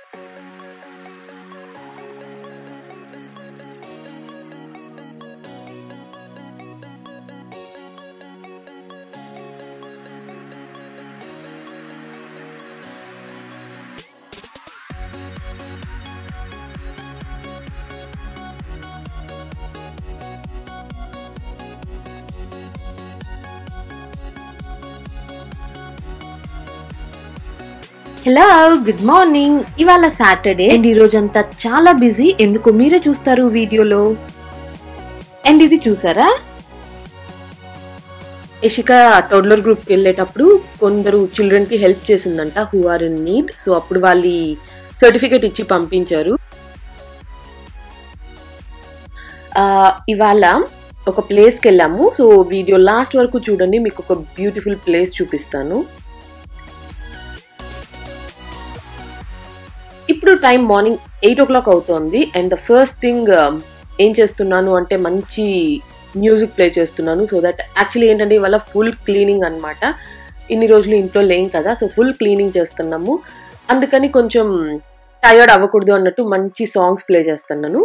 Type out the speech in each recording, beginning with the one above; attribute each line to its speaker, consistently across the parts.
Speaker 1: Hello good morning ఇవాళ Saturday and ఈ రోజంతా చాలా బిజీ ఎందుకు మీరే చూస్తారు వీడియోలో అండ్ ఇది చూసారా యశిక టోడ్లర్ గ్రూప్కి వెళ్ళేటప్పుడు కొందరు చిల్డ్రన్కి హెల్ప్ చేసిందంట who are in need so అప్పుడు వాళ్ళ సర్టిఫికేట్ ఇచ్చి పంపించారు ఆ, ఇవాళ ఒక ప్లేస్కి వెళ్ళాము సో వీడియో లాస్ట్ వరకు చూడండి మీకు ఒక బ్యూటిఫుల్ ప్లేస్ చూపిస్తాను ఇప్పుడు time morning eight o'clock అవుతోంది అండ్ ద ఫస్ట్ థింగ్ ఏం చేస్తున్నాను అంటే మంచి మ్యూజిక్ ప్లే చేస్తున్నాను సో దట్ యాక్చువల్లీ ఏంటంటే ఇవాళ ఫుల్ క్లీనింగ్ అన్నమాట ఇన్ని రోజులు ఇంట్లో లేం కదా సో ఫుల్ క్లీనింగ్ చేస్తున్నాము అందుకని కొంచెం టయర్డ్ అవ్వకూడదు అన్నట్టు మంచి సాంగ్స్ ప్లే చేస్తున్నాను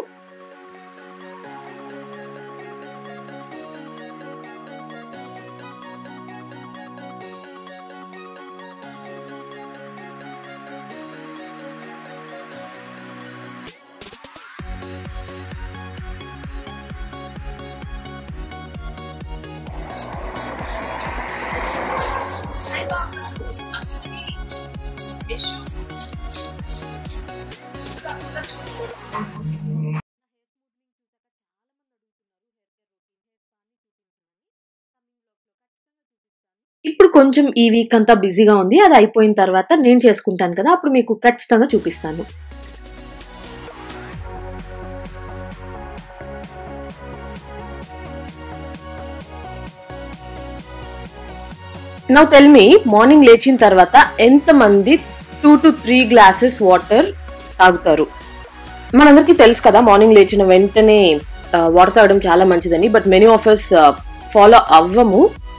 Speaker 1: ఇప్పుడు కొంచెం ఈ వీక్ అంతా బిజీగా ఉంది అది అయిపోయిన తర్వాత నేను చేసుకుంటాను కదా అప్పుడు మీకు ఖచ్చితంగా చూపిస్తాను నౌ టెల్ మీ మార్నింగ్ లేచిన తర్వాత ఎంతమంది two to three glasses water తాగుతారు మనందరికీ తెలుసు కదా మార్నింగ్ లేచిన వెంటనే వాటర్ తాగడం చాలా మంచిదని but many of us follow అవ్వము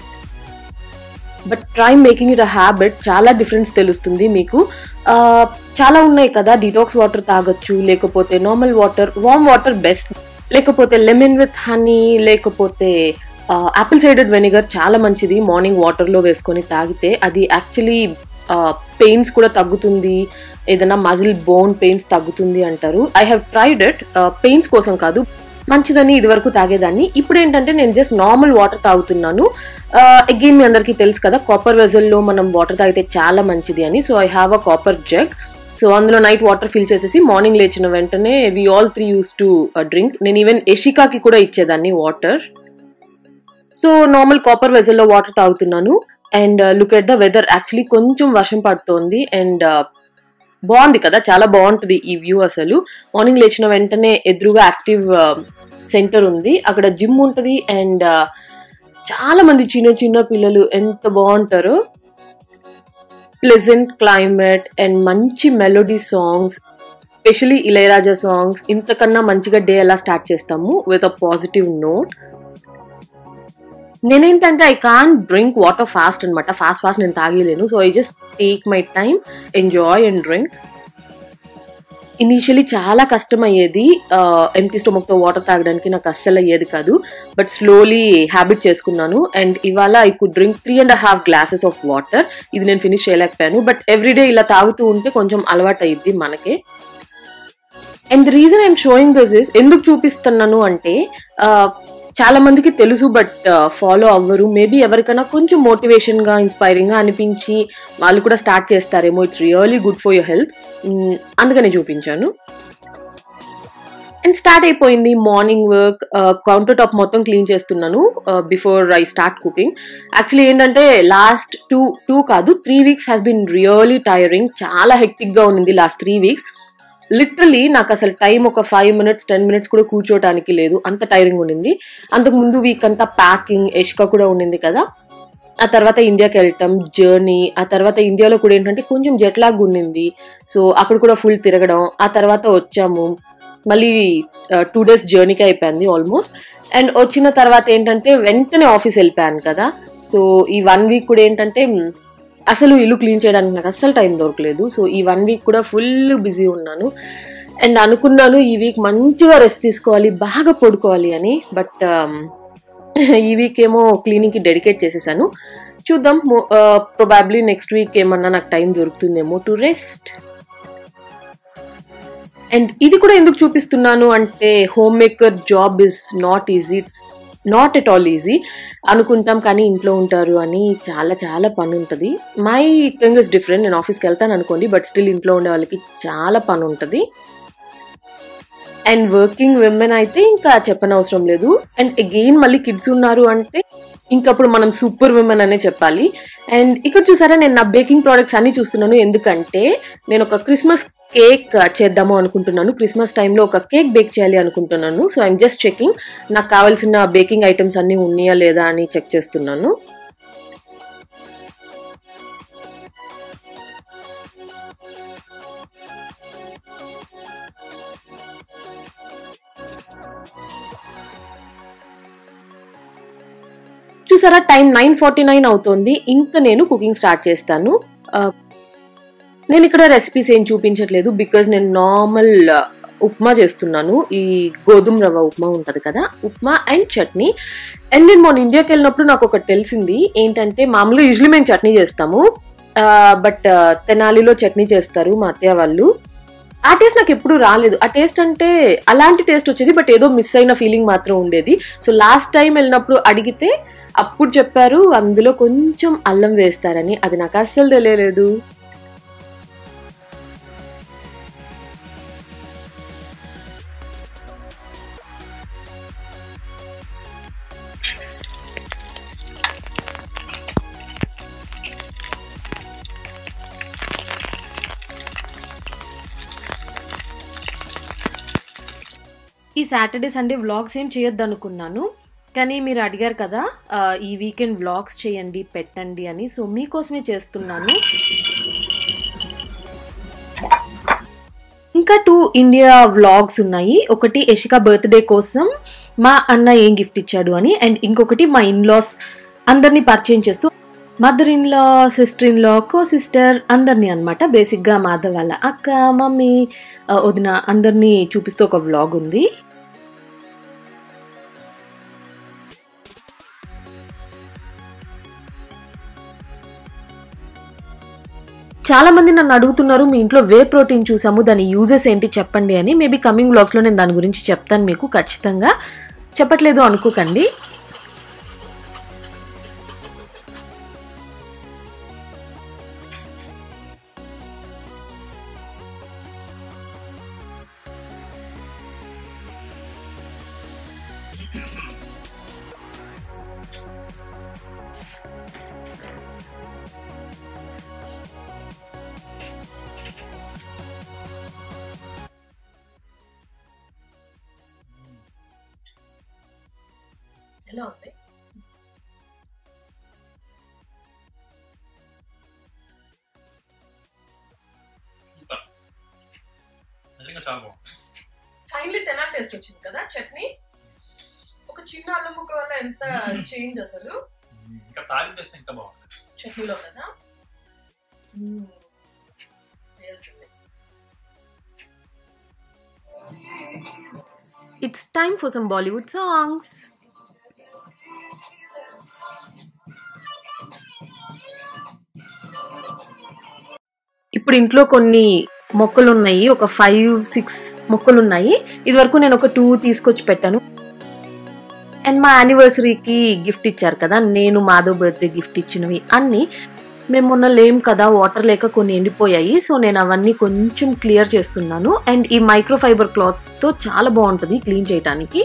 Speaker 1: but try making it a habit చాలా డిఫరెన్స్ తెలుస్తుంది మీకు ఆ, చాలా ఉన్నాయి కదా డిటాక్స్ వాటర్ తాగొచ్చు లేకపోతే normal water warm water best లేకపోతే లెమన్ విత్ హనీ లేకపోతే యాపిల్ సైడెడ్ వెనిగర్ చాలా మంచిది మార్నింగ్ వాటర్లో వేసుకొని తాగితే అది యాక్చువల్లీ పెయిన్స్ కూడా తగ్గుతుంది ఏదైనా మజిల్ బోన్ పెయిన్స్ తగ్గుతుంది అంటారు I have tried it pains కోసం కాదు మంచిదని ఇదివరకు తాగేదాన్ని ఇప్పుడు ఏంటంటే నేను జస్ట్ నార్మల్ వాటర్ తాగుతున్నాను అగైన్ మీ అందరికీ తెలుసు కదా కాపర్ వెజల్లో మనం వాటర్ తాగితే చాలా మంచిది అని so I have a copper jug so అందులో నైట్ వాటర్ ఫిల్ చేసేసి మార్నింగ్ లేచిన వెంటనే we all three use to drink నేను ఈవెన్ ఎషికాకి కూడా ఇచ్చేదాన్ని వాటర్ సో నార్మల్ కాపర్ వెజల్లో వాటర్ తాగుతున్నాను and look at the weather actually కొంచెం వర్షం పడుతోంది అండ్ బాగుంది కదా చాలా బాగుంటుంది ఈ వ్యూ అసలు మార్నింగ్ లేచిన వెంటనే ఎదురుగా యాక్టివ్ సెంటర్ ఉంది అక్కడ జిమ్ ఉంటుంది అండ్ చాలా మంది చిన్న చిన్న పిల్లలు ఎంత బాగుంటారో ప్లెజెంట్ క్లైమేట్ అండ్ మంచి melody songs specially Ilaiyaraaja songs ఇంతకన్నా మంచిగా డే ఎలా స్టార్ట్ చేస్తాము విత్ అ పాజిటివ్ నోట్ నేనేంటంటే I can drink water fast అనమాట ఫాస్ట్ ఫాస్ట్ నేను తాగలేను so I just take my time enjoy and drink initially చాలా కష్టం అయ్యేది ఎంటీ స్టొమక్తో వాటర్ తాగడానికి నాకు అస్సలు అయ్యేది కాదు బట్ స్లోలీ హ్యాబిట్ చేసుకున్నాను అండ్ ఇవాళ I could drink three and half glasses of water ఇది నేను ఫినిష్ చేయలేకపోయాను బట్ ఎవ్రీడే ఇలా తాగుతూ ఉంటే కొంచెం అలవాటు అయ్యిద్ది మనకే and the reason I'm showing this is ఎందుకు చూపిస్తున్నాను అంటే ఆ, చాలా మందికి తెలుసు బట్ ఫాలో అవ్వరు మేబీ ఎవరికైనా కొంచెం మోటివేషన్ గా ఇన్స్పైరింగ్ గా అనిపించి వాళ్ళు కూడా స్టార్ట్ చేస్తారేమో it's really good for your health అందుకనే చూపించాను అండ్ స్టార్ట్ అయిపోయింది మార్నింగ్ వర్క్ కౌంటర్ టాప్ మొత్తం క్లీన్ చేస్తున్నాను before I start cooking actually ఏంటంటే లాస్ట్ టూ టూ కాదు three weeks has been really tiring చాలా హెక్టిక్ గా ఉంది లాస్ట్ త్రీ వీక్స్ లిటరలీ నాకు అసలు టైం ఒక ఫైవ్ మినిట్స్ టెన్ మినిట్స్ కూడా కూర్చోటానికి లేదు అంత టైరింగ్ ఉండింది అంతకు ముందు వీక్ అంతా ప్యాకింగ్ ఎష్క కూడా ఉండింది కదా ఆ తర్వాత ఇండియాకి వెళ్ళటం జర్నీ ఆ తర్వాత ఇండియాలో కూడా ఏంటంటే కొంచెం జెట్ లాగ్ ఉండింది సో అక్కడ కూడా ఫుల్ తిరగడం ఆ తర్వాత వచ్చాము మళ్ళీ టూ డేస్ జర్నీకి అయిపోయింది ఆల్మోస్ట్ అండ్ వచ్చిన తర్వాత ఏంటంటే వెంటనే ఆఫీస్ వెళ్ళిపోయాను కదా సో ఈ వన్ వీక్ కూడా ఏంటంటే అసలు ఇల్లు క్లీన్ చేయడానికి నాకు అస్సలు టైం దొరకలేదు సో ఈ వన్ వీక్ కూడా ఫుల్ బిజీ ఉన్నాను అండ్ అనుకున్నాను ఈ వీక్ మంచిగా రెస్ట్ తీసుకోవాలి బాగా పడుకోవాలి అని బట్ ఈ వీక్ ఏమో క్లీనింగ్కి డెడికేట్ చేసేసాను చూద్దాం ప్రొబాబ్లీ నెక్స్ట్ వీక్ ఏమన్నా నాకు టైం దొరుకుతుందేమో టు రెస్ట్ అండ్ ఇది కూడా ఎందుకు చూపిస్తున్నాను అంటే homemaker job is not easy it's not at all easy అనుకుంటాం కానీ ఇంట్లో ఉంటారు అని చాలా చాలా పని ఉంటుంది మై థింగ్ ఇస్ డిఫరెంట్ నేను ఆఫీస్కి వెళ్తాను అనుకోండి బట్ స్టిల్ ఇంట్లో ఉండే వాళ్ళకి చాలా పని ఉంటుంది అండ్ వర్కింగ్ విమెన్ అయితే ఇంకా చెప్పనవసరం లేదు అండ్ అగైన్ మళ్ళీ కిడ్స్ ఉన్నారు అంటే ఇంకప్పుడు మనం సూపర్ విమెన్ అనే చెప్పాలి అండ్ ఇక్కడ చూసారా నేను నా బేకింగ్ ప్రోడక్ట్స్ అన్ని చూస్తున్నాను ఎందుకంటే నేను ఒక క్రిస్మస్ కేక్ చేద్దాము అనుకుంటున్నాను క్రిస్మస్ టైంలో ఒక కేక్ బేక్ చేయాలి అనుకుంటున్నాను సో ఐఎమ్ జస్ట్ చెకింగ్ నాకు కావాల్సిన బేకింగ్ ఐటమ్స్ అన్నీ ఉన్నాయా లేదా అని చెక్ చేస్తున్నాను చూసారా టైం నైన్ ఫార్టీ నైన్ అవుతుంది ఇంకా నేను కుకింగ్ స్టార్ట్ చేస్తాను ఆ, నేను ఇక్కడ రెసిపీస్ ఏం చూపించట్లేదు బికాజ్ నేను నార్మల్ ఉప్మా చేస్తున్నాను ఈ గోధుమ రవ్వ ఉప్మా ఉంటుంది కదా ఉప్మా అండ్ చట్నీ అండ్ నేను మొన్న ఇండియాకి వెళ్ళినప్పుడు నాకు ఒకటి తెలిసింది ఏంటంటే మామూలుగా యూజువలీ మేము చట్నీ చేస్తాము బట్ తెనాలిలో చట్నీ చేస్తారు మా అత్తయ్య వాళ్ళు ఆ టేస్ట్ నాకు ఎప్పుడు రాలేదు ఆ టేస్ట్ అంటే అలాంటి టేస్ట్ వచ్చేది బట్ ఏదో మిస్ అయిన ఫీలింగ్ మాత్రం ఉండేది సో లాస్ట్ టైం వెళ్ళినప్పుడు అడిగితే అప్పుడు చెప్పారు అందులో కొంచెం అల్లం వేస్తారని అది నాకు అస్సలు తెలియలేదు ఈ సాటర్డే సండే వ్లాగ్స్ ఏం చేయొద్దు అనుకున్నాను కానీ మీరు అడిగారు కదా ఆ, ఈ వీకెండ్ వ్లాగ్స్ చేయండి పెట్టండి అని సో మీకోసమే చేస్తున్నాను ఇంకా టూ ఇండియా వ్లాగ్స్ ఉన్నాయి ఒకటి యశిక బర్త్డే కోసం మా అన్న ఏం గిఫ్ట్ ఇచ్చాడు అని అండ్ ఇంకొకటి మా ఇన్లాస్ అందరినీ పరిచయం చేస్తూ mother in law sister in law co sister అందరినీ అనమాట బేసిక్గా మాధవ్ వాళ్ళ అక్క మమ్మీ ఆ, వదిన అందరినీ చూపిస్తూ ఒక వ్లాగ్ ఉంది చాలా మంది నన్ను అడుగుతున్నారు మీ ఇంట్లో వే ప్రోటీన్ చూసాము దాని యూజెస్ ఏంటి చెప్పండి అని మేబీ కమింగ్ బ్లాగ్స్లో నేను దాని గురించి చెప్తాను మీకు ఖచ్చితంగా చెప్పట్లేదు అనుకోకండి ఎలా ఉంది
Speaker 2: సూపర్ నిజంగా చాలా బాగుంది
Speaker 1: ఫైనలీ తెనాలి టేస్ట్ వచ్చింది కదా చట్నీ ఒక చిన్న అల్లం ముక్క వల్ల ఎంత చేంజ్ అసలు
Speaker 2: ఇంకా తాలింపు వేస్తే ఇంకా బాగుంది
Speaker 1: చట్నీలో కదా it's time for some Bollywood songs ఇప్పుడు ఇంట్లో కొన్ని మొక్కలు ఉన్నాయి ఒక ఫైవ్ సిక్స్ మొక్కలు ఉన్నాయి ఇది వరకు నేను ఒక టూ తీసుకొచ్చి పెట్టాను అండ్ మా యానివర్సరీకి గిఫ్ట్ ఇచ్చారు కదా నేను మాధవ్ బర్త్డే గిఫ్ట్ ఇచ్చినవి అన్ని మేము మొన్న లేం కదా వాటర్ లేక కొన్ని ఎండిపోయాయి సో నేను అవన్నీ కొంచెం క్లియర్ చేస్తున్నాను అండ్ ఈ మైక్రో ఫైబర్ క్లాత్స్తో చాలా బాగుంటుంది క్లీన్ చేయడానికి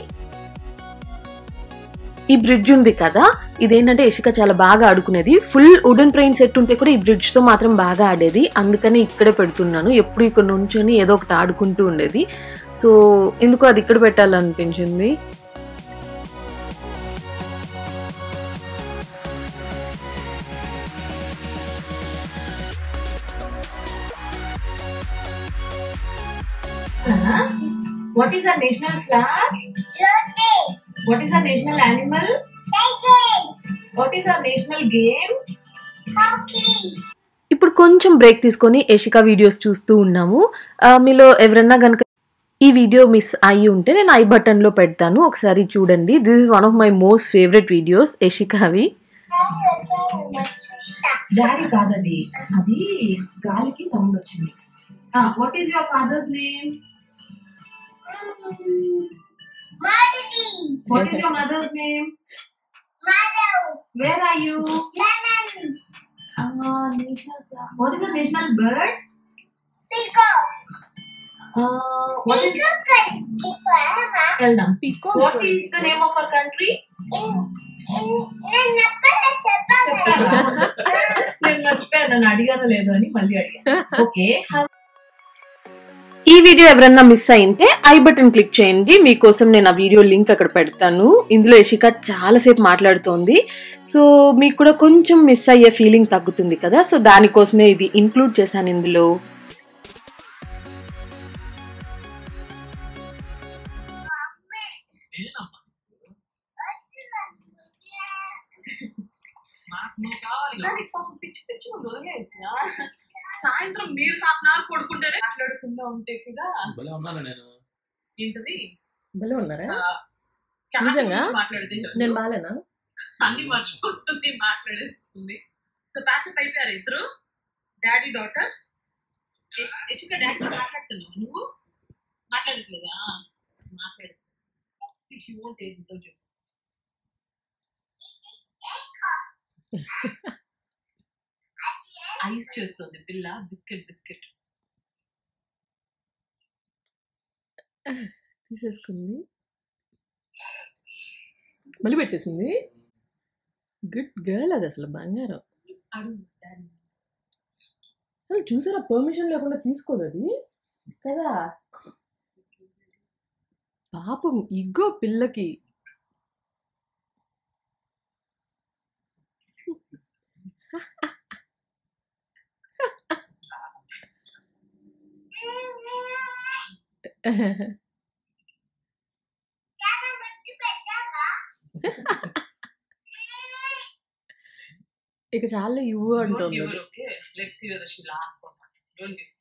Speaker 1: ఈ బ్రిడ్జ్ ఉంది కదా ఇదేంటంటే ఇసుక చాలా బాగా ఆడుకునేది ఫుల్ వుడెన్ ట్రైన్ సెట్ ఉంటే కూడా ఈ బ్రిడ్జ్ తో మాత్రం బాగా ఆడేది అందుకని ఇక్కడే పెడుతున్నాను ఎప్పుడు ఇక్కడ నుంచొని ఏదో ఒకటి ఆడుకుంటూ ఉండేది సో ఎందుకు అది ఇక్కడ పెట్టాలనిపించింది What is our national flag? What is our national animal? What is our national game?
Speaker 3: Hockey.
Speaker 1: ఇప్పుడు కొంచెం బ్రేక్ తీసుకొని యషిక వీడియోస్ చూస్తూ ఉన్నాము ఆ, మీలో ఎవరన్నా కనుక ఈ వీడియో మిస్ అయ్యి ఉంటే నేను ఐ బటన్లో పెడతాను ఒకసారి చూడండి this is one of my most favourite videos యషికావి
Speaker 3: డాడీ కాదది అది గాలికి సౌండ్ వచ్చింది what is your father's name what is your mother's name where are you what is the national bird what is వెళ్దాం what is the name of our country నేను మర్చిపోయాను నన్ను అడిగాను లేదు అని మళ్ళీ అడిగాను ఓకే
Speaker 1: ఈ వీడియో ఎవరన్నా మిస్ అయింటే ఐ బటన్ క్లిక్ చేయండి మీకోసం నేను ఆ వీడియో లింక్ అక్కడ పెడతాను ఇందులో యషిక చాలాసేపు మాట్లాడుతోంది సో మీకు కూడా కొంచెం మిస్ అయ్యే ఫీలింగ్ తగ్గుతుంది కదా సో దానికోసమే ఇది ఇంక్లూడ్ చేశాను ఇందులో
Speaker 2: నేనమ్మా నాకు నువ్వు కావాలి కదా.
Speaker 3: దానికి పాపం పిచ్చి పిచ్చి వదిలేసినా సాయంత్రం మీరు హాఫ్ అన్ అవర్ పడుకుంటేనే మాట్లాడకుండా ఉంటే కూడా
Speaker 2: భలే ఉన్నాను నేను
Speaker 3: ఏంటది
Speaker 1: భలే ఉన్నారా
Speaker 3: ఆ, క్యాట్
Speaker 1: నిజంగా?
Speaker 3: గురించి మాట్లాడితే చాలు.
Speaker 1: నేను బాలేనా
Speaker 3: అన్ని మర్చిపోతుంది మాట్లాడేస్తుంది సో ప్యాచప్ అయిపోయారు ఇద్దరు డాడీ డాటర్ యశిక డాడీ మాట్లాడుతున్నావు నువ్వు మాట్లాడట్లేదా మాట్లాడు she won't able to ice చేస్తుంది పిల్ల బిస్కెట్ బిస్కెట్
Speaker 1: తీసేసుకుంది మళ్ళీ పెట్టేసింది గుడ్ గర్ల్ అది అసలు బంగారం
Speaker 3: అడుగు డాడీ
Speaker 1: అసలు చూసారా పర్మిషన్ లేకుండా తీసుకోదు అది కదా పాపం ఇగ్గో పిల్లకి ఇక చాలా ఇవ్వు
Speaker 3: Don't
Speaker 1: అంటుంది
Speaker 3: give her, okay? Let's see whether she'll ask or not. Don't give.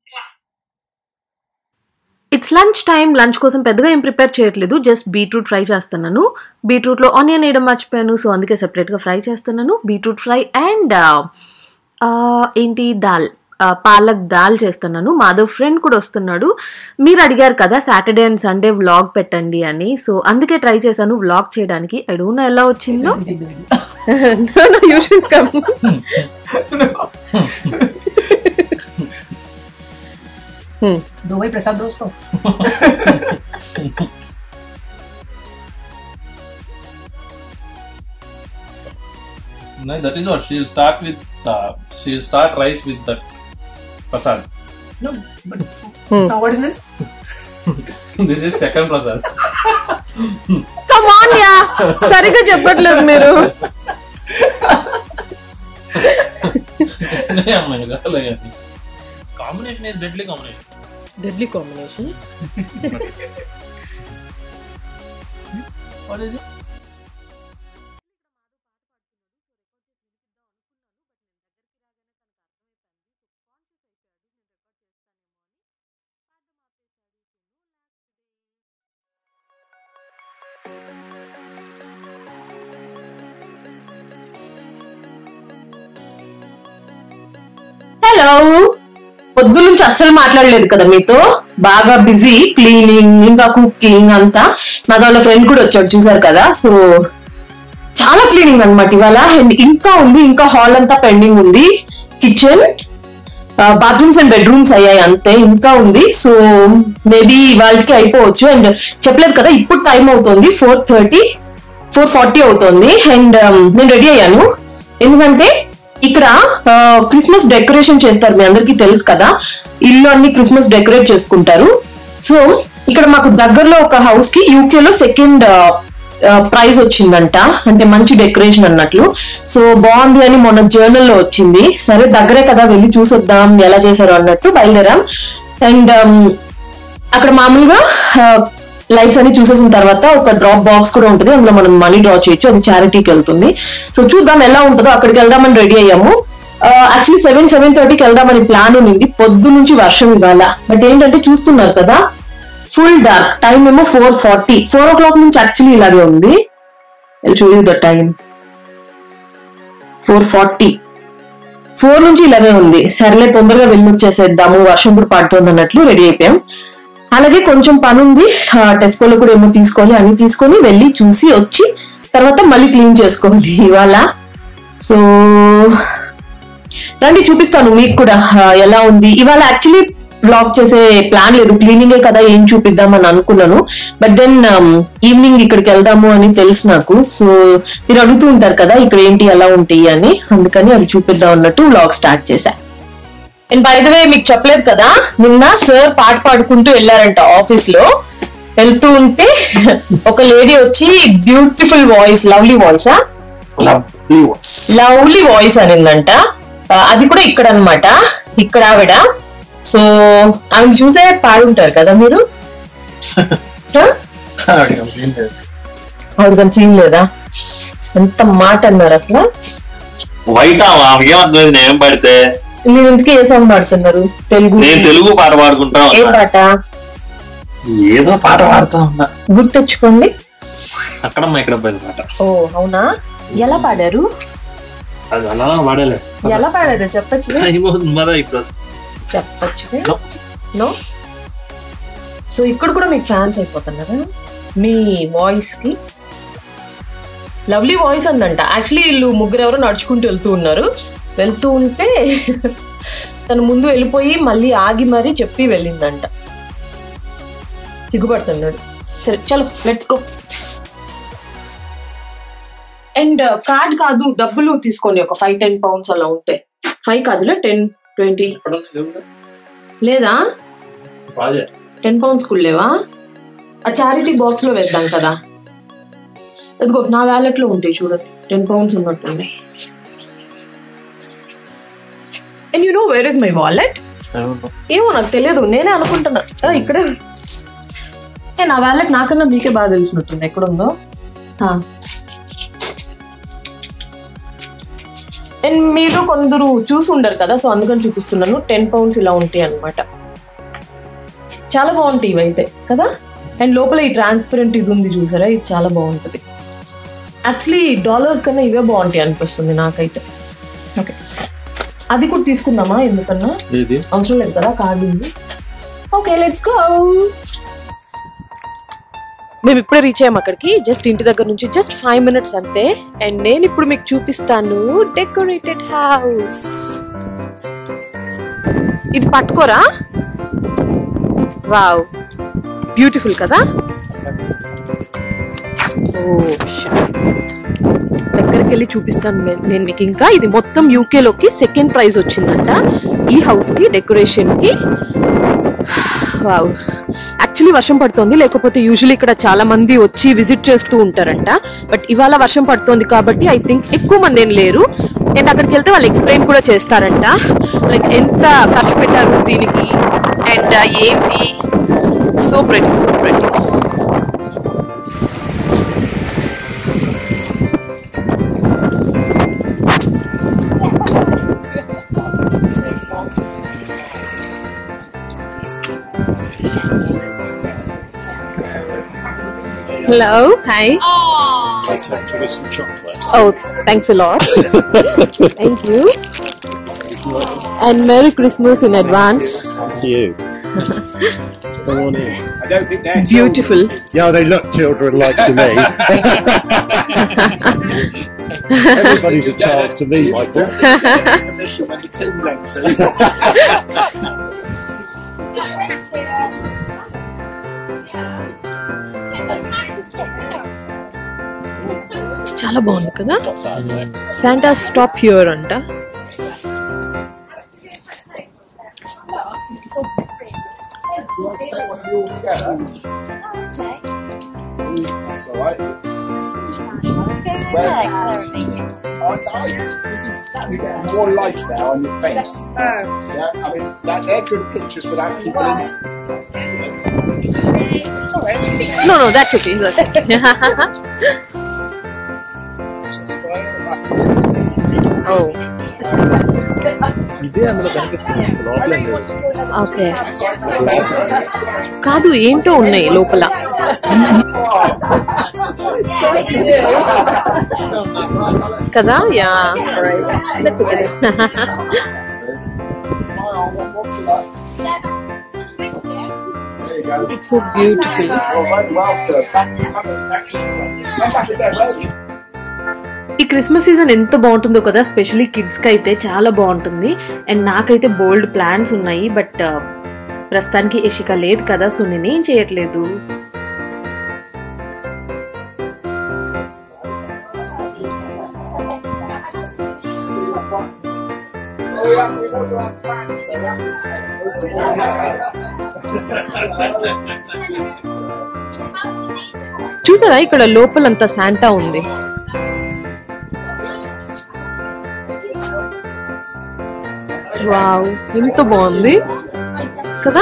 Speaker 1: It's lunch time lunch కోసం పెద్దగా ఏం ప్రిపేర్ చేయట్లేదు జస్ట్ బీట్రూట్ ఫ్రై చేస్తున్నాను బీట్రూట్లో ఆనియన్ వేయడం మర్చిపోయాను సో అందుకే సెపరేట్గా ఫ్రై చేస్తున్నాను బీట్రూట్ ఫ్రై అండ్ ఏంటి దాల్ ఆ, పాలక్ దాల్ చేస్తున్నాను మాధవ్ ఫ్రెండ్ కూడా వస్తున్నాడు మీరు అడిగారు కదా సాటర్డే అండ్ సండే వ్లాగ్ పెట్టండి అని సో అందుకే ట్రై చేశాను వ్లాగ్ చేయడానికి ఐ డోంట్ నో ఎలా వచ్చిందో యూ షుడ్ కమ్
Speaker 4: दो भाई प्रसाद दो उसको
Speaker 2: No, that is what she'll start with. Uh, she'll start rice with that prasad.
Speaker 4: no but now what is this
Speaker 2: this is second prasad.
Speaker 1: Come on ya సరిగ్గా చెప్పట్లేదు మీరు
Speaker 2: combination is deadly combination.
Speaker 1: Deadly combination
Speaker 2: What is it?
Speaker 5: Hello పొద్దు నుంచి అస్సలు మాట్లాడలేదు కదా మీతో బాగా బిజీ క్లీనింగ్ ఇంకా కుకింగ్ అంతా నాకు వాళ్ళ ఫ్రెండ్ కూడా వచ్చాడు చూసారు కదా సో చాలా క్లీనింగ్ అన్నమాట ఇవాళ అండ్ ఇంకా ఉంది ఇంకా హాల్ అంతా పెండింగ్ ఉంది కిచెన్ బాత్రూమ్స్ అండ్ బెడ్రూమ్స్ అయ్యాయి అంతే ఇంకా ఉంది సో మేబీ వాళ్ళకి అయిపోవచ్చు అండ్ చెప్పలేదు కదా ఇప్పుడు టైం అవుతుంది ఫోర్ థర్టీ ఫోర్ ఫార్టీ అవుతుంది అండ్ నేను రెడీ అయ్యాను ఎందుకంటే ఇక్కడ క్రిస్మస్ డెకరేషన్ చేస్తారు మీ అందరికీ తెలుసు కదా ఇల్లు అన్ని క్రిస్మస్ డెకరేట్ చేసుకుంటారు సో ఇక్కడ మాకు దగ్గరలో ఒక హౌస్ కి యూకే లో సెకండ్ ప్రైజ్ వచ్చిందంట అంటే మంచి డెకరేషన్ అన్నట్లు సో బాగుంది అని మొన్న జర్నల్ లో వచ్చింది సరే దగ్గరే కదా వెళ్ళి చూసొద్దాం ఎలా చేశారు అన్నట్టు బయలుదేరాం అండ్ అక్కడ మామూలుగా లైట్స్ అన్ని చూసేసిన తర్వాత ఒక డ్రాప్ బాక్స్ కూడా ఉంటుంది అందులో మనం మనీ డ్రా చేయొచ్చు అది చారిటీకి వెళ్తుంది సో చూద్దాం ఎలా ఉంటుందో అక్కడికి వెళ్దామని రెడీ అయ్యాము యాక్చువల్లీ సెవెన్ సెవెన్ థర్టీకి వెళ్దామని ప్లాన్ ఉంది పొద్దు నుంచి వర్షం ఇవాళ బట్ ఏంటంటే చూస్తున్నారు కదా ఫుల్ డార్క్ టైం ఏమో four forty four o'clock నుంచి యాక్చువల్లీ ఇలాగే ఉంది చూడు the time four forty four నుంచి ఇలాగే ఉంది సర్లే తొందరగా వెళ్ళి వచ్చేసేద్దాము వర్షం కూడా పడుతుంది అన్నట్లు రెడీ అయిపోయాం అలాగే కొంచెం పని ఉంది ఆ, టెస్కోలో కూడా ఏమో తీసుకోవాలి అన్ని తీసుకొని వెళ్ళి చూసి వచ్చి తర్వాత మళ్ళీ క్లీన్ చేసుకోవాలి ఇవాళ సో రండి చూపిస్తాను మీకు కూడా ఆ, ఎలా ఉంది ఇవాళ యాక్చువల్లీ బ్లాగ్ చేసే ప్లాన్ లేదు క్లీనింగే కదా ఏం చూపిద్దామని అనుకున్నాను బట్ దెన్ ఈవినింగ్ ఇక్కడికి వెళ్దాము అని తెలుసు నాకు సో మీరు అడుగుతూ ఉంటారు కదా ఇక్కడ ఏంటి ఎలా ఉంటాయి అని అందుకని అవి చూపిద్దాం అన్నట్టు బ్లాగ్ స్టార్ట్ చేశా అండ్ బై ద వే మీకు చెప్పలేదు కదా నిన్న సార్ పాట పాడుకుంటూ వెళ్ళారంట ఆఫీస్ లో వెళ్తూ ఉంటే ఒక లేడీ వచ్చి beautiful voice lovely voice
Speaker 2: Lovely voice.
Speaker 5: Lovely voice అనిందంట ఆ, అది కూడా ఇక్కడ అన్నమాట ఇక్కడ ఆవిడ సో ఆమె చూసే పాడుంటారు కదా మీరు ఆ? ఆవిడ కానీ సీన్ లేదా ఎంత మాట అన్నారు అసలు
Speaker 6: వైట్ ఆమెకి ఏమర్థమైంది నేను ఏం పాడితే
Speaker 5: మీరు ఇంతకీ ఏ సాంగ్ పాడుతున్నారు తెలుగు
Speaker 6: నేను తెలుగు పాట పాడుకుంటా
Speaker 5: ఏ
Speaker 6: ఉన్నా.
Speaker 5: పాట
Speaker 6: ఏదో పాట పాడుతా ఉన్నా
Speaker 5: గుర్తు తెచ్చుకోండి
Speaker 6: అక్కడమ్మ ఇక్కడ పోయిన పాట
Speaker 5: ఓ అవునా ఎలా పాడారు
Speaker 6: అది అలా పాడలే
Speaker 5: ఎలా పాడారు చెప్పచ్చు
Speaker 6: టైం అవుతుంది మరా ఇప్పుడు
Speaker 5: చెప్పచ్చు
Speaker 6: No.
Speaker 5: నో సో ఇక్కడ కూడా మీకు ఛాన్స్ అయిపోతున్నారా మీ వాయిస్ కి లవ్లీ వాయిస్ అందంట యాక్చువల్లీ వీళ్ళు ముగ్గురు ఎవరో నడుచుకుంటూ వెళ్తూ ఉన్నారు వెళ్తూ ఉంటే తను ముందు వెళ్ళిపోయి మళ్ళీ ఆగి మరీ చెప్పి వెళ్ళిందంట సిగ్గుపడుతున్నాడు సరే చలో లెట్స్ గో అండ్ కార్డ్ కాదు డబ్బులు తీసుకోండి ఒక ఫైవ్ టెన్ పౌండ్స్ అలా ఉంటాయి ఫైవ్ కాదులే టెన్ ట్వంటీ లేదా
Speaker 6: బాగా
Speaker 5: టెన్ పౌండ్స్ కూడా లేవా ఆ చారిటీ బాక్స్ లో వేద్దాం కదా ఇదిగో నా వ్యాలెట్ లో ఉంటాయి చూడండి టెన్ పౌండ్స్ ఉన్నట్టున్నాయి and you know where is my wallet ఏమో నాకు తెలియదు నేనే అనుకుంటున్నా ఆ, ఇక్కడే ఏ, నా వ్యాలెట్ నాకన్నా మీకే బాగా తెలిసినట్టుంది ఎక్కడ ఉందో అండ్ మీరు కొందరు చూసి ఉండరు కదా సో అందుకని చూపిస్తున్నాను టెన్ పౌండ్స్ ఇలా ఉంటాయి అన్నమాట చాలా బాగుంటాయి ఇవి అయితే కదా అండ్ లోపల ఈ ట్రాన్స్పరెంట్ ఇది ఉంది చూసారా ఇది చాలా బాగుంటుంది యాక్చువల్లీ డాలర్స్ కన్నా ఇవే బాగుంటాయి అనిపిస్తుంది నాకైతే ఓకే అది కూడా తీసుకుందామా ఎందుకన్నా
Speaker 2: ఏది
Speaker 5: అవసరం లేదు కదా కార్డు ఉంది ఓకే లెట్స్ గో మేము ఇప్పుడే రీచ్ అయ్యాం అక్కడికి జస్ట్ ఇంటి దగ్గర నుంచి జస్ట్ ఫైవ్ మినిట్స్ అంతే అండ్ నేను ఇప్పుడు మీకు చూపిస్తాను డెకరేటెడ్ హౌస్ ఇది పట్టుకోరా వావ్ బ్యూటిఫుల్ కదా ఓ దగ్గరికి వెళ్ళి చూపిస్తాను నే- నేను మీకు ఇంకా ఇది మొత్తం యూకే లోకి సెకండ్ ప్రైజ్ వచ్చిందంట ఈ హౌస్ కి డెకరేషన్ కి వావ్ యాక్చువల్లీ వర్షం పడుతోంది లేకపోతే యూజువల్లీ ఇక్కడ చాలా మంది వచ్చి విజిట్ చేస్తూ ఉంటారంట బట్ ఇవాళ వర్షం పడుతోంది కాబట్టి ఐ థింక్ ఎక్కువ మంది ఏం లేరు అండ్ అక్కడికి వెళ్తే వాళ్ళు ఎక్స్ప్లెయిన్ కూడా చేస్తారంట లైక్ ఎంత ఖర్చు పెట్టారు దీనికి అండ్ ఏంటి so pretty so pretty Hello, hi. Oh, thanks a lot. Thank you. And Merry Christmas in advance.
Speaker 7: to you. Come on in.
Speaker 8: I don't think they're
Speaker 5: Beautiful.
Speaker 7: Yeah, they look children like to me. Everybody's a child to me, Michael.
Speaker 8: permission when the tin's empty.
Speaker 5: చాలా బాగుంది కదా Santa stop హ్యూర్ అంట
Speaker 8: That's alright. I, I, this is you get more light now on your face. Yeah, I mean that, they're good pictures without people in.
Speaker 5: No, no, that's okay. That's okay.
Speaker 7: ఇదే అందులో కనిపిస్తుంది లోపల ఏం లేదు.
Speaker 1: Okay కాదు ఏంటో ఉన్నాయి లోపల కదా యా ఇట్స్ సో బ్యూటిఫుల్ ఈ క్రిస్మస్ సీజన్ ఎంత బాగుంటుందో కదా స్పెషల్లీ కిడ్స్ కి అయితే చాలా బాగుంటుంది అండ్ నాకైతే బోల్డ్ ప్లాన్స్ ఉన్నాయి బట్ ప్రస్తుతానికి ఇషిక లేదు కదా సో నేనేం చేయట్లేదు చూసారా ఇక్కడ లోపలంతా శాంటా ఉంది వావ్ ఎంత బాగుంది కదా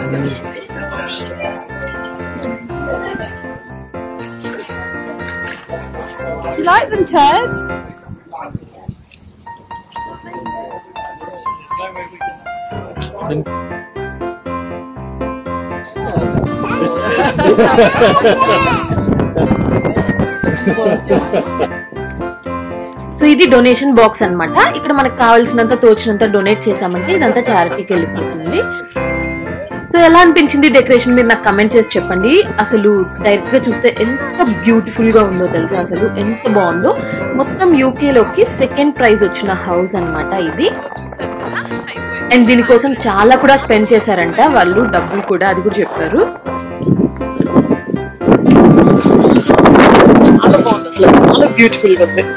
Speaker 9: Do you like them, Ted?
Speaker 1: So ఇది డొనేషన్ బాక్స్ అన్నమాట ఇక్కడ మనకు కావాల్సినంత తోచినంత డొనేట్ చేసామంటే ఇదంతా చారిటీకి వెళ్ళిపోతుంది సో ఎలా అనిపించింది డెకరేషన్ మీరు నాకు కమెంట్ చేసి చెప్పండి అసలు డైరెక్ట్ గా చూస్తే ఎంత బ్యూటిఫుల్ గా ఉందో తెలుసా అసలు ఎంత బాగుందో మొత్తం యూకే లోకి సెకండ్ ప్రైజ్ వచ్చిన హౌస్ అన్నమాట ఇది అండ్ దీనికోసం చాలా కూడా స్పెండ్ చేశారంట వాళ్ళు డబ్బులు కూడా అది కూడా చెప్పారు
Speaker 5: చాలా బాగుంది అసలు చాలా బ్యూటిఫుల్ గా ఉంది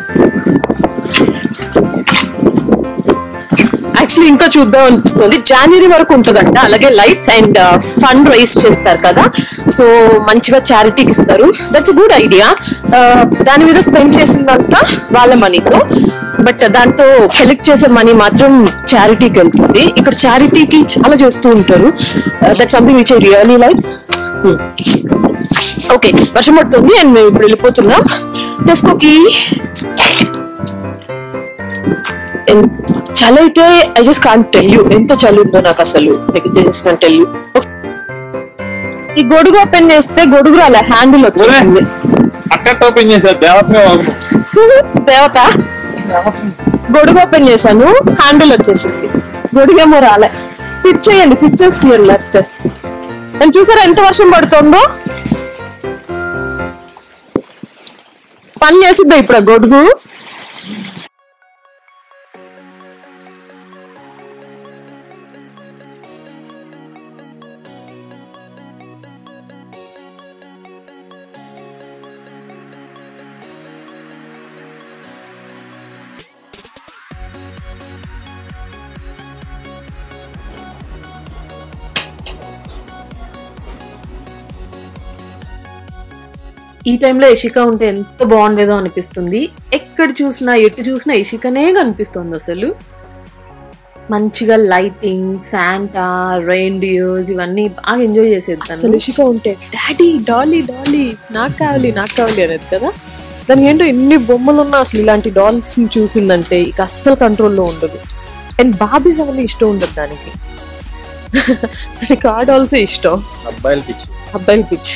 Speaker 5: యాక్చువల్లీ ఇంకా చూద్దాం అనిపిస్తుంది జనవరి వరకు ఉంటుందంట అలాగే లైట్స్ అండ్ ఫండ్ రైజ్ చేస్తారు కదా సో మంచిగా చారిటీకి ఇస్తారు దట్స్ గుడ్ ఐడియా దాని మీద స్పెండ్ చేసిందంతా వాళ్ళ మనీతో బట్ దాంతో కలెక్ట్ చేసే మనీ మాత్రం చారిటీకి వెళ్తుంది ఇక్కడ చారిటీకి చాలా చేస్తూ ఉంటారు that something which I really like okay వర్షం పడుతుంది అండ్ మేము ఇప్పుడు వెళ్ళిపోతున్నాం టెస్కోకి ఎన్- చలి అయితే I just can't tell you ఎంత చలి ఉందో నాకు అసలు జస్ట్ కాంట్ టెల్ యూ ఈ గొడుగు ఓపెన్ చేస్తే గొడుగు అలా హ్యాండిల్ వచ్చేసింది
Speaker 6: అక్కడ ఓపెన్ చేశారు దేవతనే
Speaker 5: దేవత గొడుగు ఓపెన్ చేశాను హ్యాండిల్ వచ్చేసింది గొడుగేమో రాలే ఫిట్ చేయండి ఫిట్ చేసి తీయండి లేకపోతే నేను చూసారా ఎంత వర్షం పడుతుందో పని చేసిద్దా ఇప్పుడు ఆ గొడుగు
Speaker 1: ఈ టైంలో ఇషిక ఉంటే ఎంత బాగుండేదో అనిపిస్తుంది ఎక్కడ చూసినా ఎటు చూసినా ఇషికనే కనిపిస్తుంది అసలు మంచిగా లైటింగ్ శాంటా రెయిన్డియర్స్ ఇవన్నీ బాగా ఎంజాయ్ చేసేద్దాను
Speaker 9: అసలు ఇషిక ఉంటే డాడీ డాలీ డాలీ నాకు కావాలి నాకు కావాలి అనేది కదా దానికి ఏంటో ఎన్ని బొమ్మలు ఉన్నా అసలు ఇలాంటి డాల్స్ ని చూసిందంటే ఇక అస్సలు కంట్రోల్లో ఉండదు అండ్ బాబీస్ అవన్నీ ఇష్టం ఉండదు దానికి దానికి ఆ డాల్సే ఇష్టం
Speaker 6: అబ్బాయిల పిచ్చి
Speaker 9: అబ్బాయిల పిచ్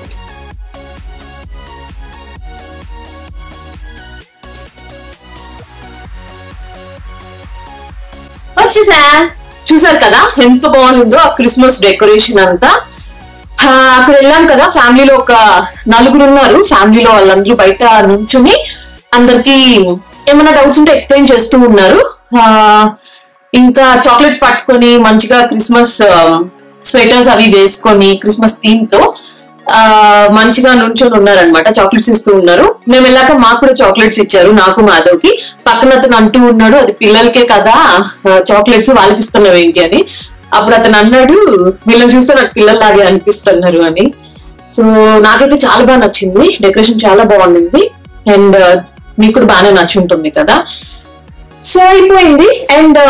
Speaker 5: వచ్చేసా చూసారు కదా ఎంత బాగుందో ఆ క్రిస్మస్ డెకరేషన్ అంతా ఆ, అక్కడ వెళ్ళాం కదా ఫ్యామిలీలో ఒక నలుగురు ఉన్నారు ఫ్యామిలీలో వాళ్ళందరూ బయట నుంచుని అందరికి ఏమైనా డౌట్స్ ఉంటే ఎక్స్ప్లెయిన్ చేస్తూ ఉన్నారు ఆ, ఇంకా చాక్లెట్స్ పట్టుకొని మంచిగా క్రిస్మస్ స్వెటర్స్ అవి వేసుకొని క్రిస్మస్ థీమ్ తో ఆ మంచిగా నుంచొని ఉన్నారనమాట చాక్లెట్స్ ఇస్తూ ఉన్నారు మేము వెళ్ళాక మాకు కూడా చాక్లెట్స్ ఇచ్చారు నాకు మాధవ్కి పక్కన అతను అంటూ ఉన్నాడు అది పిల్లలకే కదా చాక్లెట్స్ వాళ్ళకి ఇస్తున్నావు ఏంటి అని అప్పుడు అతను అన్నాడు వీళ్ళని చూస్తే నాకు పిల్లల్లాగే అనిపిస్తున్నారు అని సో నాకైతే చాలా బాగా నచ్చింది డెకరేషన్ చాలా బాగుండింది అండ్ మీకు కూడా బాగానే నచ్చి ఉంటుంది కదా సో అయిపోయింది అండ్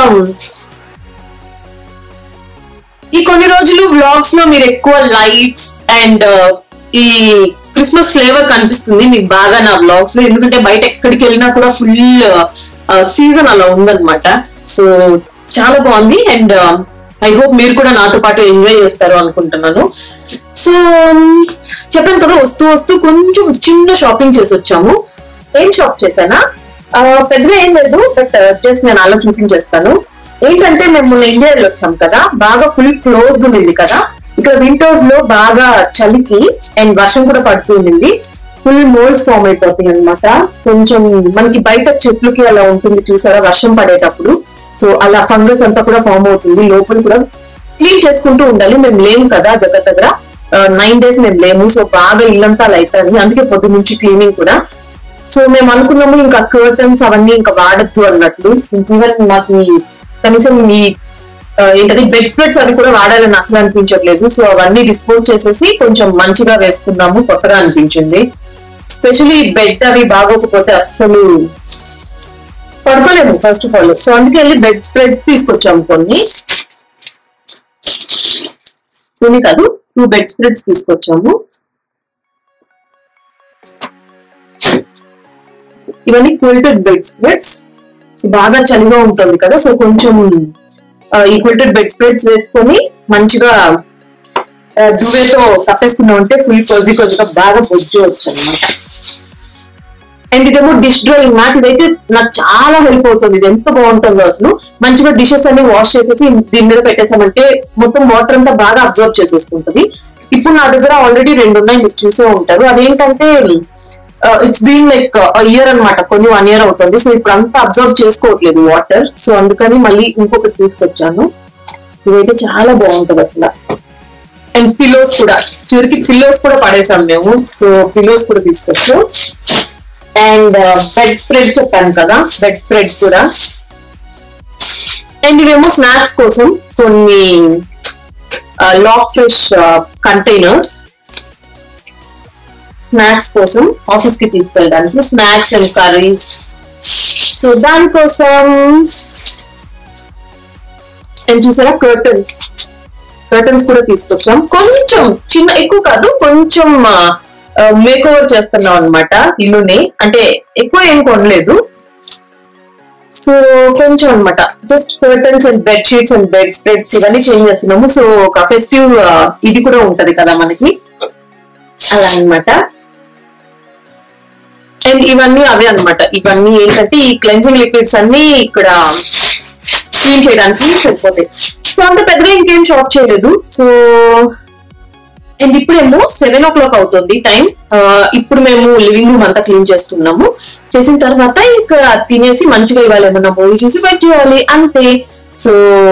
Speaker 5: ఈ కొన్ని రోజులు వ్లాగ్స్ లో మీరు ఎక్కువ లైట్స్ అండ్ ఈ క్రిస్మస్ ఫ్లేవర్ కనిపిస్తుంది మీకు బాగా నా బ్లాగ్స్ లో ఎందుకంటే బయట ఎక్కడికి వెళ్ళినా కూడా ఫుల్ సీజన్ అలా ఉందన్నమాట సో చాలా బాగుంది అండ్ ఐ హోప్ మీరు కూడా నాతో పాటు ఎంజాయ్ చేస్తారు అనుకుంటున్నాను సో చెప్పాను కదా వస్తూ వస్తూ కొంచెం చిన్న షాపింగ్ చేసి వచ్చాము ఏం షాప్ చేశానా ఆ, పెద్దగా ఏం లేదు బట్ జస్ట్ నేను అలా చూపించేస్తాను ఏంటంటే మేము మొన్న ఇండియాలో వచ్చాం కదా బాగా ఫుల్ క్లోజ్డ్ ఉంది కదా ఇక్కడ వింటర్స్ లో బాగా చలికి అండ్ వర్షం కూడా పడుతుంది ఫుల్ మోల్డ్స్ ఫామ్ అయిపోతాయి అనమాట కొంచెం మనకి బయట చెట్లకి అలా ఉంటుంది చూసారా వర్షం పడేటప్పుడు సో అలా ఫంగస్ అంతా కూడా ఫామ్ అవుతుంది లోపల కూడా క్లీన్ చేసుకుంటూ ఉండాలి మేము లేము కదా దగ్గర దగ్గర నైన్ డేస్ మేము లేము సో బాగా ఇల్లంతా అలా అవుతుంది అందుకే పొద్దు నుంచి క్లీనింగ్ కూడా సో మేము అనుకున్నాము ఇంకా కర్టన్స్ అవన్నీ ఇంకా వాడద్దు అన్నట్లు ఈవెన్ మాకు ఈ- కనీసం ఈ ఆ, ఏంటది బెడ్ స్ప్రెడ్స్ అవి కూడా వాడాలని అసలు అనిపించట్లేదు సో అవన్నీ డిస్పోజ్ చేసేసి కొంచెం మంచిగా వేసుకున్నాము కొత్తగా అనిపించింది స్పెషలీ బెడ్ అవి బాగోకపోతే అస్సలు పడుకోలేము ఫస్ట్ ఆఫ్ ఆల్ సో అందుకే వెళ్ళి బెడ్ స్ప్రెడ్స్ తీసుకొచ్చాము కొన్ని కొన్ని కాదు టూ బెడ్ స్ప్రెడ్స్ తీసుకొచ్చాము ఇవన్నీ క్విల్టెడ్ బెడ్ స్ప్రెడ్స్ సో బాగా చలిగా ఉంటుంది కదా సో కొంచెం ఆ, ఈ క్విల్టెడ్ బెడ్ స్ప్రెడ్స్ వేసుకొని మంచిగా ఆ, దువ్వేతో కప్పేసుకున్నాం అంటే ఫుల్ కొద్ది కొద్దిగా బాగా బొజ్జు వచ్చు అనమాట అండ్ ఇదేమో డిష్ డ్రాయింగ్ మ్యాట్ ఇదైతే నాకు చాలా హెల్ప్ అవుతుంది ఇది ఎంత బాగుంటుందో అసలు మంచిగా డిషెస్ అన్ని వాష్ చేసేసి దీని మీద పెట్టేసామంటే మొత్తం వాటర్ అంతా బాగా అబ్జర్వ్ చేసేసుకుంటుంది ఇప్పుడు నా దగ్గర ఆల్రెడీ రెండు ఉన్నాయి మీరు చూసే ఉంటారు అదేంటంటే ఇట్స్ బీన్ లైక్ ఇయర్ అన్నమాట కొన్ని వన్ ఇయర్ అవుతుంది సో ఇప్పుడు అంతా అబ్జర్వ్ చేసుకోవట్లేదు వాటర్ సో అందుకని మళ్ళీ ఇంకొకటి తీసుకొచ్చాను ఇదైతే చాలా బాగుంటుంది అసలు అండ్ పిలోస్ కూడా చివరికి పిల్లోస్ కూడా పడేసాం మేము సో పిలోస్ కూడా తీసుకొచ్చాం అండ్ బెడ్ స్ప్రెడ్ చెప్పాను కదా బెడ్ స్ప్రెడ్ కూడా అండ్ ఇవేమో స్నాక్స్ కోసం కొన్ని లాక్ ఫ్రెష్ కంటైనర్స్ స్నాక్స్ కోసం ఆఫీస్ కి తీసుకెళ్ళడానికి స్నాక్స్ అండ్ కర్రీస్ సో దానికోసం అండ్ చూసారా కర్టన్స్ కర్టన్స్ కూడా తీసుకొచ్చాం కొంచెం చిన్న ఎక్కువ కాదు కొంచెం మేక్ ఓవర్ చేస్తున్నాం అనమాట ఇల్లుని అంటే ఎక్కువ ఏం కొనలేదు సో కొంచెం అన్నమాట just curtains and bed sheets and bedspreads ఇవన్నీ చేంజ్ చేస్తున్నాము సో ఒక ఫెస్టివ్ ఇది కూడా ఉంటది కదా మనకి అలా అన్నమాట అండ్ ఇవన్నీ అవే అన్నమాట ఇవన్నీ ఏంటంటే ఈ క్లెన్సింగ్ లిక్విడ్స్ అన్ని ఇక్కడ క్లీన్ చేయడానికి సరిపోతాయి సో అంత పెద్దగా ఇంకేం షాప్ చేయలేదు సో అండ్ ఇప్పుడేమో సెవెన్ ఓ క్లాక్ అవుతుంది టైం ఇప్పుడు మేము లివింగ్ రూమ్ అంతా క్లీన్ చేస్తున్నాము చేసిన తర్వాత ఇంకా తినేసి మంచిగా ఇవాళ ఏమన్నా మూవీ చూసి వెయిట్ చేయాలి అంతే సో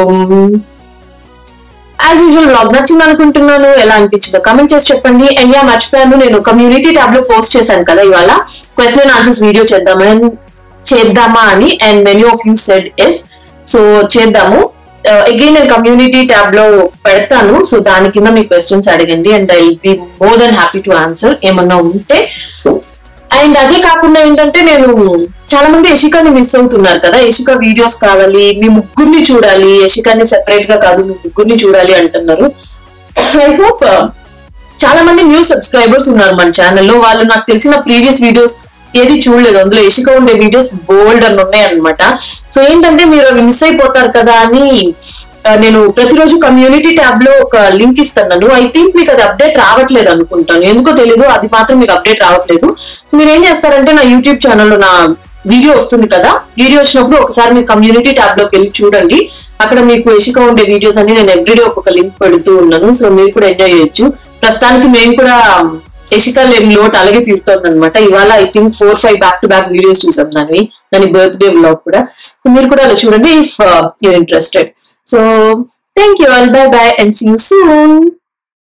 Speaker 5: యాజ్ యూజువల్ బ్లాగ్ నచ్చింది అనుకుంటున్నాను ఎలా అనిపించిందో కమెంట్ చేసి చెప్పండి అండ్ యా మర్చిపోయాను నేను కమ్యూనిటీ ట్యాబ్ లో పోస్ట్ చేశాను కదా ఇవాళ క్వశ్చన్ అండ్ ఆన్సర్స్ వీడియో చేద్దామని చేద్దామా అని and many of you said yes so చేద్దాము అగైన్ నేను కమ్యూనిటీ ట్యాబ్ లో పెడతాను సో దాని కింద మీ క్వశ్చన్స్ అడగండి and I be more than happy to answer ఏమన్నా ఉంటే అండ్ అదే కాకుండా ఏంటంటే నేను చాలా మంది యశికాని మిస్ అవుతున్నారు కదా యశిక వీడియోస్ కావాలి మీ ముగ్గురిని చూడాలి యశికాని సెపరేట్ గా కాదు మీ ముగ్గురిని చూడాలి అంటున్నారు ఐ హోప్ చాలా మంది న్యూ సబ్స్క్రైబర్స్ ఉన్నారు మన ఛానల్లో వాళ్ళు నాకు తెలిసిన ప్రీవియస్ వీడియోస్ ఏది చూడలేదు అందులో ఇసుక ఉండే వీడియోస్ బోల్డ్ అని ఉన్నాయి అనమాట సో ఏంటంటే మీరు అవి మిస్ అయిపోతారు కదా అని ఆ, నేను ప్రతిరోజు కమ్యూనిటీ ట్యాబ్ లో ఒక లింక్ ఇస్తున్నాను ఐ థింక్ మీకు అది అప్డేట్ రావట్లేదు అనుకుంటాను ఎందుకో తెలీదు అది మాత్రం మీకు అప్డేట్ రావట్లేదు సో మీరు ఏం చేస్తారంటే నా యూట్యూబ్ ఛానల్లో నా వీడియో వస్తుంది కదా వీడియో వచ్చినప్పుడు ఒకసారి మీరు కమ్యూనిటీ ట్యాబ్ లోకి వెళ్ళి చూడండి అక్కడ మీకు ఇసుక ఉండే వీడియోస్ అన్ని నేను ఎవ్రీడే ఒక్కొక్క లింక్ పెడుతూ ఉన్నాను సో మీరు కూడా ఎంజాయ్ చేయొచ్చు ప్రస్తుతానికి మేము కూడా యశిక లేని లోటు అలాగే తీరుతోంది అనమాట ఇవాళ I think four five back to back videos చూసాం దాన్ని దాని బర్త్డే బ్లాగ్ కూడా సో మీరు కూడా అలా చూడండి if you're interested so thank you all bye bye and see you soon